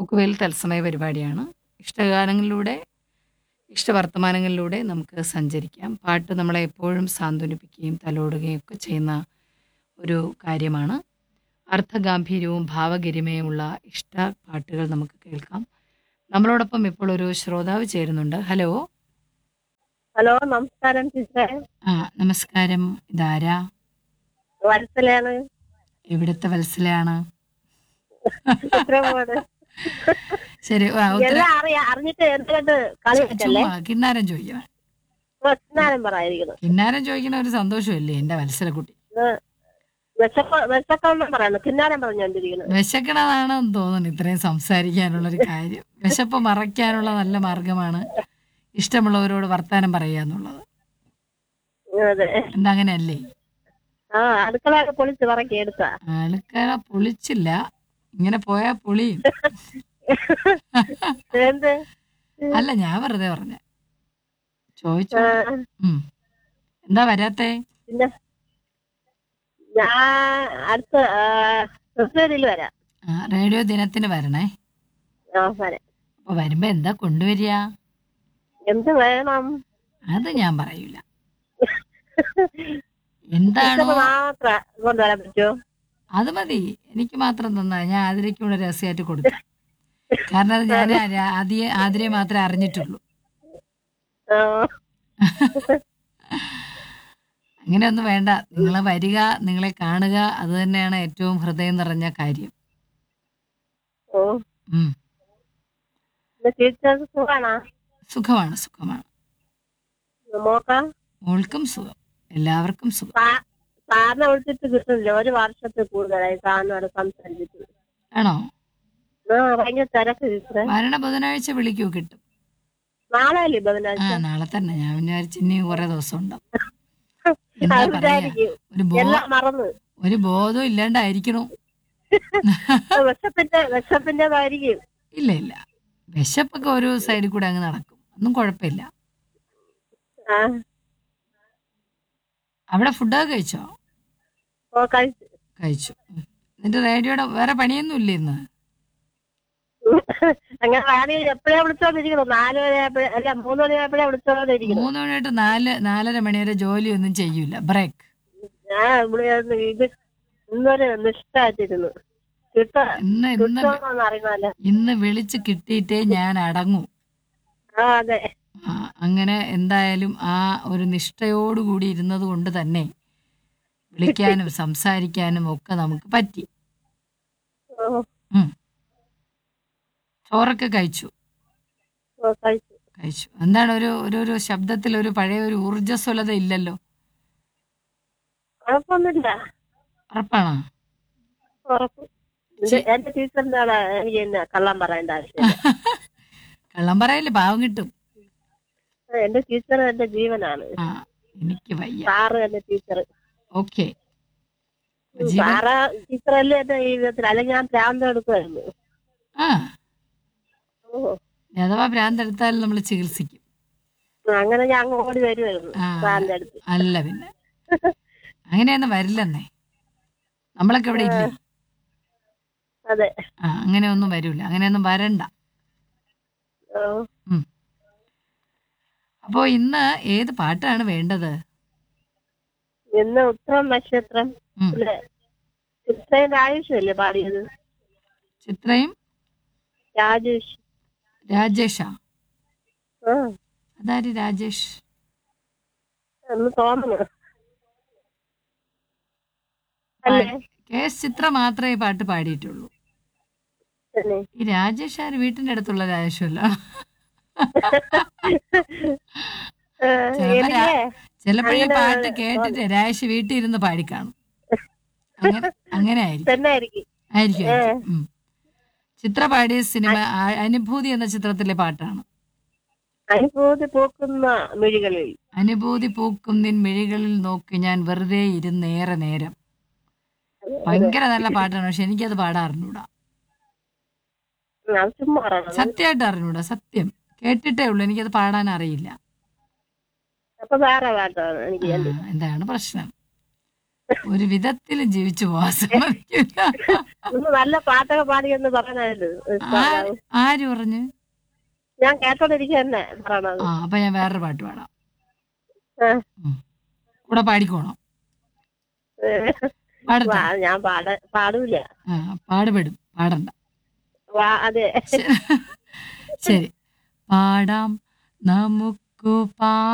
പോക്കുവെയിൽ തത്സമയ പരിപാടിയാണ് ഇഷ്ടഗാനങ്ങളിലൂടെ ഇഷ്ടവർത്തമാനങ്ങളിലൂടെ നമുക്ക് സഞ്ചരിക്കാം പാട്ട് നമ്മളെ എപ്പോഴും സാന്ത്വനിപ്പിക്കുകയും തലോടുകയും ഒക്കെ ചെയ്യുന്ന ഒരു കാര്യമാണ് അർത്ഥഗാംഭീര്യവും ഭാവഗരിമയുമുള്ള ഇഷ്ട പാട്ടുകൾ നമുക്ക് കേൾക്കാം നമ്മളോടൊപ്പം ഇപ്പോൾ ഒരു ശ്രോതാവ് ചേരുന്നുണ്ട് ഹലോ ഹലോ നമസ്കാരം ടീച്ചറെ ആ നമസ്കാരം ഇതാരാ വരത്തലാണ് എവിടുത്തെ വത്സലയാണ് ഉത്തരമോട് ശരി ആ, ഉത്തര എല്ലാം അറിയാം അറിഞ്ഞിട്ട് എന്തുകൊണ്ട് കളി വെച്ചല്ലേ ചുമ്മാ കിന്നാരം ചോദിക്കാം സ്നാനം പറയായിരിക്കുന്നു കിന്നാരം ചോദിക്കുന്ന ഒരു സന്തോഷമല്ലേ എന്റെ വത്സലക്കുട്ടി വിശക്ക വിശക്കം പറയണം കിന്നാരം പറഞ്ഞോണ്ടിരിക്കുന്നു വിശക്കണതാണെന്ന് തോന്നുന്നു ഇത്രയും സംസാരിക്കാനുള്ള ഒരു കാര്യം വിശപ്പ് മറയ്ക്കാനുള്ള നല്ല മാർഗമാണ് ഇഷ്ടമുള്ളവരോട് വർത്താനം പറയുക എന്നുള്ളത് അതെ എന്താ അങ്ങനെയല്ലേ ആ അടുക്കളയൊക്കെ പൊളിച്ച് പറക്കി എടുക്ക ആൾക്കാരെ പൊളിച്ചില്ല ഇങ്ങനെ പോയാ പൊളിയും എന്ത് അല്ല ഞാൻ വെറുതെ പറഞ്ഞ ചോദിച്ചു ആ, ഉം. എന്താ വരാത്തേ പിന്നെ ഞാൻ അടുത്ത ഫെബ്രുവരിയിൽ വരാം ആ, റേഡിയോ ദിനത്തിന് വരണേ ആ വരാം അപ്പൊ വരുമ്പോ എന്താ കൊണ്ടുവരിക എന്ത് വേണം അത് ഞാൻ പറയൂല എന്താണോ ഇഷ്ടം മാത്രം കൊണ്ടുവരാൻ പറ്റുമോ അത് മതി എനിക്ക് മാത്രം തന്നാ ഞാൻ ആതിരയ്ക്കൂടെ രഹസ്യമായിട്ട് കൊടുത്തു കാരണം അത് ഞാൻ ആ- ആദ്യ ആതിരയെ മാത്രമേ അറിഞ്ഞിട്ടുള്ളൂ ആ, അങ്ങനെയൊന്നും വേണ്ട നിങ്ങളെ വരിക നിങ്ങളെ കാണുക അത് തന്നെയാണ് ഏറ്റവും ഹൃദയം നിറഞ്ഞ കാര്യം ഓ ഉം. ഇത് ടീച്ചർക്ക് സുഖാണോ സുഖമാണ് സുഖമാണ് മോക്ക മോൾക്കും സുഖം എല്ലാവർക്കും സുഖം സാ- സാറിനെ വിളിച്ചിട്ട് കിട്ടുന്നില്ല ഒരു വർഷത്തിൽ കൂടുതലായി സാറിനോട് സംസാരിച്ചിട്ട് ആണോ ആ ഭയങ്കര തിരക്ക് ടീച്ചറെ വരണ ബുധനാഴ്ച വിളിക്കൂ കിട്ടും നാളെ അല്ലേ ആ ബുധനാഴ്ച നാളെ തന്നെ ഞാൻ വിചാരിച്ചു ഇനി കുറെ ദിവസം ഉണ്ടാവും എന്താ പറയാ അതുകൊണ്ടായിരിക്കും ഒരു ബോ എല്ലാം മറന്ന് ഒരു ബോധം ഇല്ലാണ്ടായിരിക്കണു വിശപ്പിന്റെ വിശപ്പിന്റേതായിരിക്കും ഇല്ല ഇല്ല വിശപ്പൊക്കെ ഒരു സൈഡിൽ കൂടെ അങ്ങ് നടക്കും ഒന്നും കുഴപ്പമില്ല ആ അവിടെ ഫുഡൊക്കെ കഴിച്ചോ ഓ കഴിച്ചു കഴിച്ചു ഉം. എന്നിട്ട് റേഡിയോയുടെ വേറെ പണിയൊന്നും ഇല്ല ഇന്ന് അങ്ങനെ റാണി എപ്പോഴാ വിളിച്ചോണ്ടിരിക്കുന്നു നാല് മണി ആയപ്പോഴേ അല്ല മൂന്ന് മണി ആയപ്പോഴേ വിളിച്ചോണ്ടിരിക്കുന്നു മൂന്ന് മണി തൊട്ട് നാല് നാലര മണി വരെ ജോലിയൊന്നും ചെയ്യൂല ബ്രേക്ക് ഞാൻ ഇവിടെ ഇത് ഇന്നൊരു നിഷ്ഠായിട്ടിരുന്നു കിട്ട ഇന്ന് ഇന്ന് കിട്ടുമോന്ന് അറിയുന്നല്ലേ ഇന്ന് വിളിച്ച് കിട്ടിയിട്ടേ ഞാൻ അടങ്ങൂ ആ അതെ ആ, അങ്ങനെ എന്തായാലും ആ ഒരു നിഷ്ഠയോടുകൂടി ഇരുന്നത് കൊണ്ട് തന്നെ വിളിക്കാനും സംസാരിക്കാനും ഒക്കെ നമുക്ക് പറ്റി ഓ ഉം. ചോറൊക്കെ കഴിച്ചു ഓ കഴിച്ചു കഴിച്ചു എന്താണ് ഒരു ഒരു ഒരു ശബ്ദത്തിൽ ഒരു പഴയ ഒരു ഊർജ്ജസ്വലത ഇല്ലല്ലോ കുഴപ്പമൊന്നുമില്ല ഉറപ്പാണോ ഉറപ്പ് ഇത് എന്റെ ടീച്ചറിന്റെ ആളെ എനിക്ക് പിന്നെ കള്ളം പറയേണ്ട ആവശ്യമില്ല കള്ളം പറയല്ലേ പാവം കിട്ടും ആ, എന്റെ ടീച്ചർ എന്റെ ജീവനാണ് ആ എനിക്ക് വയ്യ സാറ് എന്റെ ടീച്ചർ ഓക്കെ ജീവൻ സാറ ടീച്ചറല്ലേ എന്റെ ജീവിതത്തിൽ അല്ലെങ്കിൽ ഞാൻ ഭ്രാന്ത് എടുക്കുമായിരുന്നു ആ ഓ അഥവാ ഭ്രാന്തെടുത്താൽ നമ്മൾ ചികിത്സിക്കും അങ്ങനെ ഞാൻ അങ്ങ് ഓടി വരുമായിരുന്നു ആ. സാറിന്റെ അടുത്ത് അല്ല പിന്നെ അങ്ങനെയൊന്നും വരില്ലെന്നേ നമ്മളൊക്കെ ഇവിടെ ഇല്ലേ അതെ ആ അങ്ങനെയൊന്നും വരൂല അങ്ങനെയൊന്നും വരണ്ട ഓ, അപ്പോ ഇന്ന് ഏത് പാട്ടാണ് വേണ്ടത് ഇന്ന് ഉത്രം നക്ഷത്രം ഉം. ചിത്രയുടെ ആയുഷല്ലേ പാടിയത് ചിത്രയും രാജേഷ് രാജേഷാ ആ അതാര് രാജേഷ് എന്ന് തോന്നുന്നു അല്ലേ കെ എസ് ചിത്ര മാത്രമേ ഈ പാട്ട് പാടിയിട്ടുള്ളൂ തന്നെ ഈ രാജേഷ് ആര് വീട്ടിന്റെ അടുത്തുള്ള രാജേഷല്ല ആ, ചിലപ്പോ എനിക്ക് ചിലപ്പോൾ ഈ അങ്ങനെ പാട്ട് കേട്ടിട്ട് രാജേഷ് വീട്ടിൽ ഇരുന്ന് പാടിക്കാണും അങ്ങനെ അങ്ങനെ ആയിരിക്കും തന്നെ ആയിരിക്കും ആയിരിക്കും ആയിരിക്കും. ഉം. ചിത്ര പാടിയ സിനിമ ആ- അനുഭൂതി എന്ന ചിത്രത്തിലെ പാട്ടാണ് അനുഭൂതി പൂക്കുന്ന മിഴികളിൽ അനുഭൂതി പൂക്കും നിൻ മിഴികളിൽ നോക്കി ഞാൻ വെറുതെ ഇരുന്നേറെ നേരം ഭയങ്കര നല്ല പാട്ടാണ് പക്ഷെ എനിക്കത് പാടാൻ അറിഞ്ഞൂടാ അത് ചുമ്മാ പറയണം സത്യമായിട്ട് അറിഞ്ഞൂടാ സത്യം കേട്ടിട്ടേ ഉള്ളൂ എനിക്കത് പാടാൻ അറിയില്ല അപ്പൊ വേറെ പാട്ടാണ് എനിക്ക് ആ, വേണ്ടി എന്താണ് പ്രശ്നം ഒരു വിധത്തിൽ ജീവിച്ചു പോവാൻ സമ്മതിക്കില്ല ഒന്ന് നല്ല പാട്ടൊക്കെ പാടിയെന്ന് പറയണത് ആര് ആര് പറഞ്ഞു ഞാൻ കേട്ടോണ്ടിരിക്കുക തന്നെ പറയണത് ആ അപ്പൊ ഞാൻ വേറൊരു പാട്ട് പാടാം ആ. ഉം. കൂടെ പാടിക്കോണം പാടത്ത വാ- ഞാൻ പാട പാടൂല ആ പാടുപെടും പാടണ്ട വാ അതെ ശരി പാടാം നമുക്ക് പാ